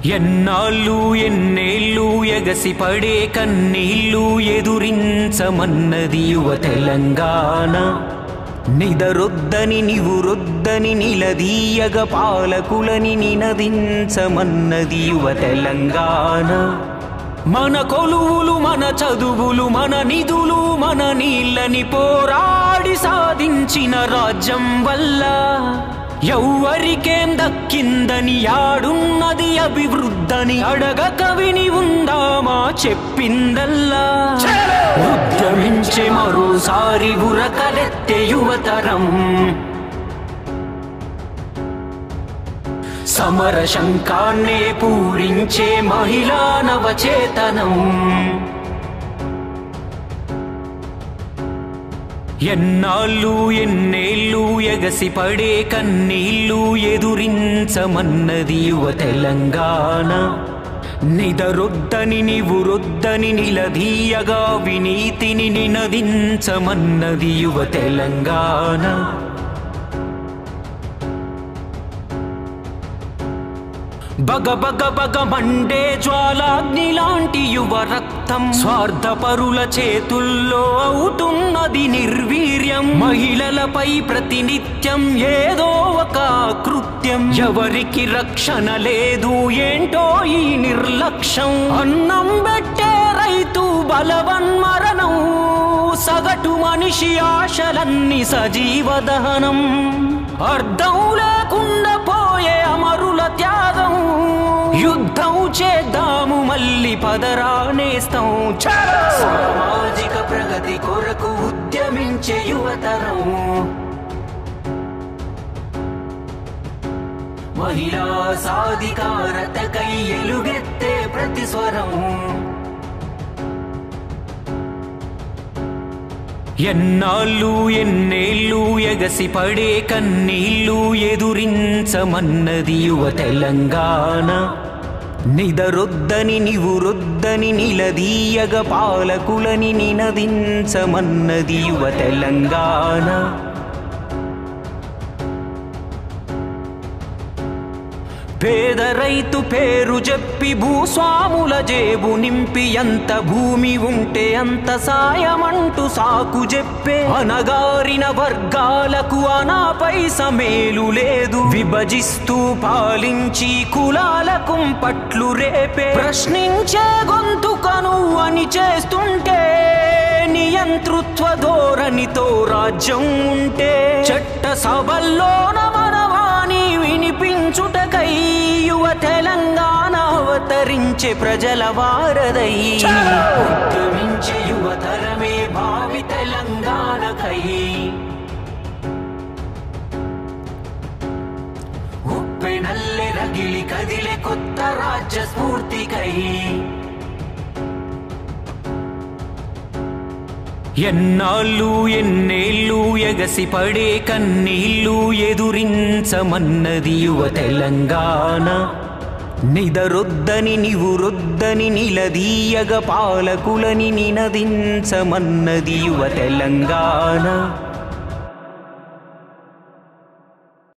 ఎన్నాళ్ళు ఎన్నేళ్ళు ఎగసి పడే కన్నీళ్ళు ఎదురించమన్నది యువ తెలంగాణ నిదరొద్దని నివురొద్దని నిలదీయగ పాలకులని నినదించమన్నది యువ తెలంగాణ మన కొలువులు మన చదువులు మన నిధులు మన నీళ్ళని పోరాడి సాధించిన రాజ్యం వల్ల ఎవ్వరికేం దక్కిందని యాడున్నది అభివృద్ధని అడగక విని ఉందామా చెప్పిందల్లా ఉద్యమించే మరోసారి ఉరకలెత్తే యువతరం సమర శంఖాన్నే పూరించే మహిళా నవచేతనం ఎన్నాళ్ళు ఎన్నేళ్ళు ఎగసి పడే కన్నీళ్ళు ఎదురించమన్నది యువ తెలంగాణ నిదరొద్దని నివురొద్దని నిలదీయగా వినీతిని నినదించమన్నది యువ తెలంగాణ బగ బగ బగ మండే జ్వాలాగ్ని లాంటి యువ రక్తం స్వార్థపరుల చేతుల్లో అవుతున్నది నిర్వీర్యం మహిళలపై ప్రతినిత్యం ఏదో ఒక కృత్యం ఎవరికి రక్షణ లేదు ఏంటో ఈ నిర్లక్ష్యం అన్నం పెట్టే రైతు బలవన్మరణం సగటు మనిషి ఆశలన్నీ సజీవ దహనం అర్థం లేకుండా పోయే అమరుల త్యాగం యుద్ధం చేద్దాము మళ్ళీ పదరానేస్తాం సామాజిక ప్రగతి కొరకు ఉద్యమించే యువతరం మహిళా సాధికారతకై ఎలుగెత్తే ప్రతి స్వరం ఎన్నాళ్ళు ఎన్నేళ్ళు ఎగసి పడే కన్నీళ్ళు ఎదురించమన్నది యువ తెలంగాణ నిదరొద్దని నివురొద్దని నిలదీయగ పాలకులని నినదించమన్నది యువ తెలంగాణ పేద రైతు పేరు చెప్పి భూస్వాముల జేబు నింపి ఎంత భూమి ఉంటే అంత సాయమంటూ సాకు చెప్పే అనగారిన వర్గాలకు అనాపై సమేలు లేదు విభజిస్తూ పాలించి కులాలకు పట్లు రేపే ప్రశ్నించే గొంతుకను అని చేస్తుంటే నియంతృత్వ ధోరణితో రాజ్యం ఉంటే చట్ట సభల్లోన మనవాణి వినిపించుటకై యువ తెలంగాణ అవతరించే ప్రజల వారదై ఉద్యమించే యువతరమే భావి తెలంగాణకై ఉప్పెనల్లె రగిలి కదిలే కొత్త రాజ్య స్ఫూర్తికై ఎన్నాళ్ళు ఎన్నేళ్ళు ఎగసి పడే కన్నీళ్ళు ఎదురించమన్నది యువ తెలంగాణ నిదరొద్దని నివురొద్దని నిలదీయగ పాలకులని నినదించమన్నది యువ తెలంగాణ